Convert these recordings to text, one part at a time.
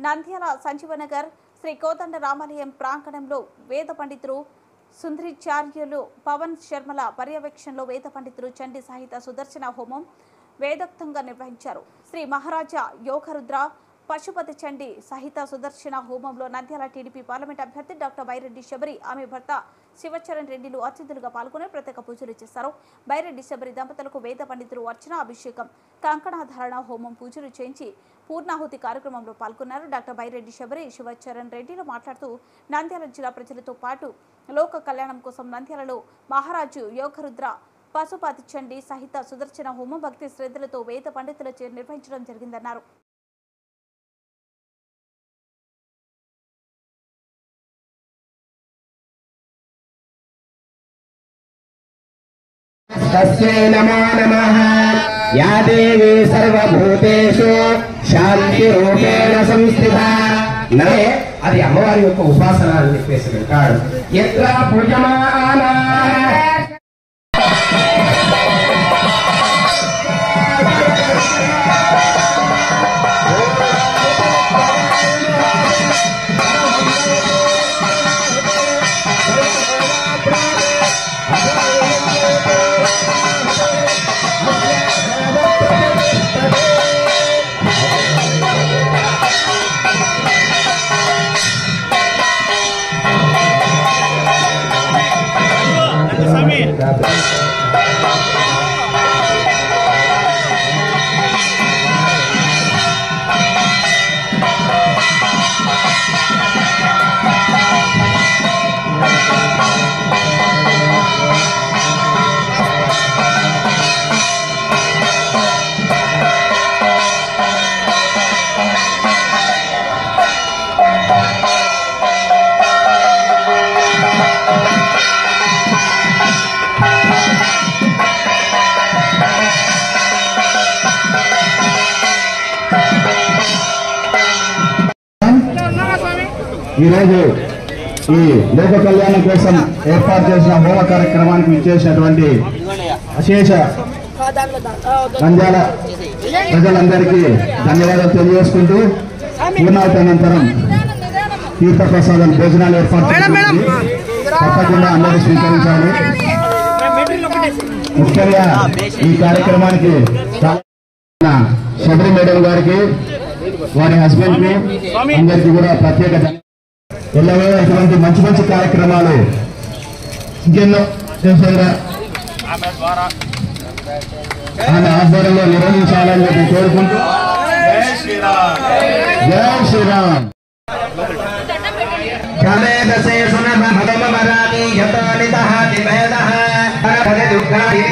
నంద్యాల సంజీవనగర్ శ్రీ కోదండ రామాలయం ప్రాంగణంలో వేద పండితులు సుందరిచార్యులు పవన్ శర్మల పర్యవేక్షణలో వేద పండితులు చండీ సాహిత సుదర్శన హోమం వేదోక్తంగా నిర్వహించారు శ్రీ మహారాజా యోగరుద్ర పశుపతి చండి సహిత సుదర్శన హోమంలో నంద్యాల టీడీపీ పార్లమెంట్ అభ్యర్థి డాక్టర్ బైరెడ్డి శబరి ఆమె భర్త శివచరణ్ రెడ్డిలు అతిథులుగా పాల్గొని ప్రత్యేక పూజలు చేశారు బైరెడ్డి శబరి దంపతులకు వేద పండితులు అర్చన అభిషేకం కంకణాధారణ హోమం పూజలు చేయించి పూర్ణాహుతి కార్యక్రమంలో పాల్గొన్నారు డాక్టర్ బైరెడ్డి శబరి శివచరణ్ రెడ్డిలు మాట్లాడుతూ నంద్యాల జిల్లా ప్రజలతో పాటు లోక కళ్యాణం కోసం నంద్యాలలో మహారాజు యోగరుద్ర పశుపతి చండి సహిత సుదర్శన హోమం భక్తి శ్రద్ధలతో వేద పండితులచే నిర్వహించడం జరిగిందన్నారు तस्यै नमो नमः या देवी సర్వభూతేషు శాంతిరూపేణ సంస్థిత నమే అది అమ్మవారి యొక్క ఉపాసన అని చెప్పేసి వింటాడు ఎత్ర పూజమాన ఈరోజు ఈ లోక కళ్యాణం కోసం ఏర్పాటు చేసిన హోమ కార్యక్రమానికి ఇచ్చేసినటువంటి అశేష నంద్యాల ప్రజలందరికీ ధన్యవాదాలు తెలియజేసుకుంటూ పూర్ణావతి అనంతరం తీర్థ ప్రసాదాలు భోజనాలు ఏర్పాటు చేసినటువంటి తప్పకుండా అందరూ స్వీకరించాలి ముఖ్యంగా ఈ కార్యక్రమానికి చాలా శబరి మేడం గారికి వారి హస్బెండ్ కి అందరికీ కూడా ప్రత్యేక ధన్యవాదాలు. ఎల్లవే ఇటువంటి మంచి మంచి కార్యక్రమాలు ఇంకెన్నో చేసేగా ఆమె ఆధ్వర్యంలో నిర్వహించాలని చెప్పి కోరుకుంటూ జై శ్రీరామ్ క్షమేదసే సునమరామి యతోనితః దివేదః పరపరదుఃఖాది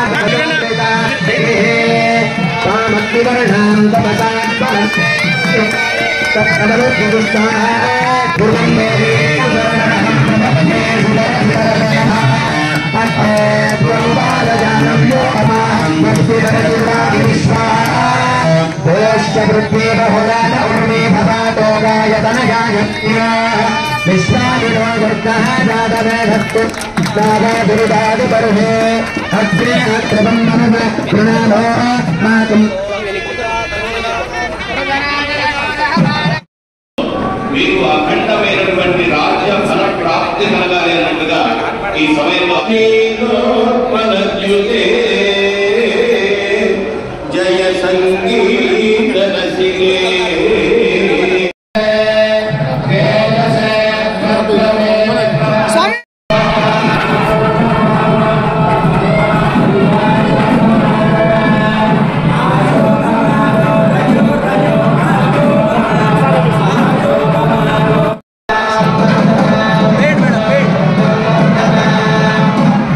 తామగ్నివర్ణాం తపసాత్మనం తత్కమరుద్దుష్టాః పూర్వం దేవీ విశ్వామిరో దుర్గः జాతవేధత్తు దాదాదురుదాదిపరుహే అగ్రే అగ్రవం మనవ ప్రణామో మాతం మీకు అఖండమైనటువంటి రాజ్య ఫల ప్రాప్తి కలగాలి అన్నట్టుగా ఈ సమయంలో నీలోత్పలద్యుతే జయ సంగీత రసికే శ్రీ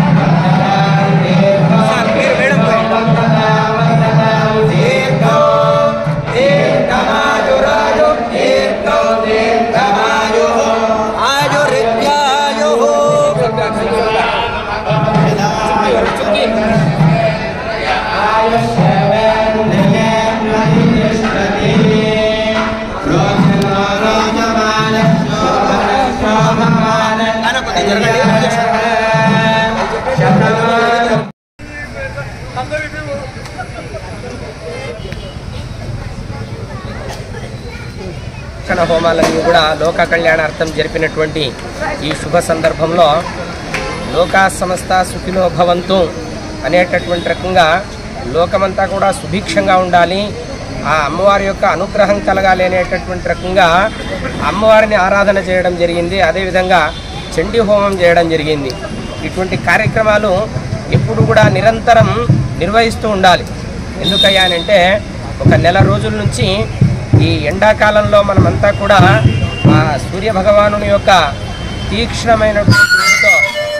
ప్రోక్షణ హోమాలన్నీ కూడా లోక కళ్యాణార్థం జరిపినటువంటి ఈ శుభ సందర్భంలో లోకా సమస్త సుఖినో భవంతు అనేటటువంటి రకంగా లోకమంతా కూడా సుభిక్షంగా ఉండాలి ఆ అమ్మవారి యొక్క అనుగ్రహం కలగాలి అనేటటువంటి రకంగా అమ్మవారిని ఆరాధన చేయడం జరిగింది అదేవిధంగా చండీ హోమం చేయడం జరిగింది ఇటువంటి కార్యక్రమాలు ఎప్పుడు కూడా నిరంతరం నిర్వహిస్తూ ఉండాలి ఎందుకయ్యా అని అంటే ఒక నెల రోజుల నుంచి ఈ ఎండాకాలంలో మనమంతా కూడా ఆ సూర్య భగవానుని యొక్క తీక్ష్ణమైనటువంటి వేడితో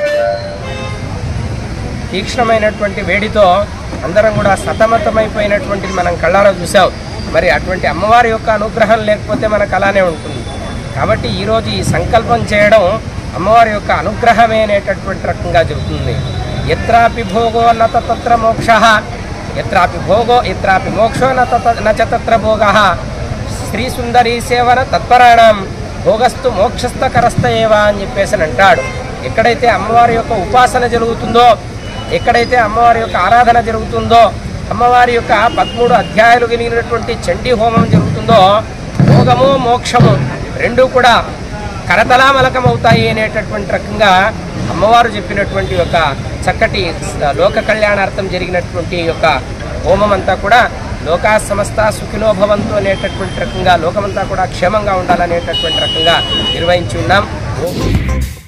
తీక్ష్ణమైనటువంటి వేడితో అందరం కూడా సతమతమైపోయినటువంటిది మనం కళ్ళారా చూసాం మరి అటువంటి అమ్మవారి యొక్క అనుగ్రహం లేకపోతే మనకు అలానే ఉంటుంది కాబట్టి ఈరోజు ఈ సంకల్పం చేయడం అమ్మవారి యొక్క అనుగ్రహమే అనేటటువంటి రకంగా జరుగుతుంది ఎత్రాపి భోగో నత తత్ర మోక్ష ఎత్రాపి భోగో ఎత్రాపి మోక్షో నత నచ తత్ర భోగ శ్రీ సుందరీ సేవన తత్పరాణం భోగస్తు మోక్షస్థ కరస్థ ఏవా అని చెప్పేసి అని అంటాడు ఎక్కడైతే అమ్మవారి యొక్క ఉపాసన జరుగుతుందో ఎక్కడైతే అమ్మవారి యొక్క ఆరాధన జరుగుతుందో అమ్మవారి యొక్క పదమూడు అధ్యాయాలు కలిగినటువంటి చండీ హోమం జరుగుతుందో భోగము మోక్షము రెండూ కూడా కరతలామలకం అవుతాయి అనేటటువంటి రకంగా అమ్మవారు చెప్పినటువంటి యొక్క చక్కటి లోక కళ్యాణార్థం జరిగినటువంటి యొక్క హోమం అంతా కూడా లోకా సమస్త సుఖినో భవంతు అనేటటువంటి రకంగా లోకమంతా కూడా క్షేమంగా ఉండాలనేటటువంటి రకంగా నిర్వహించి ఉన్నాం ఓం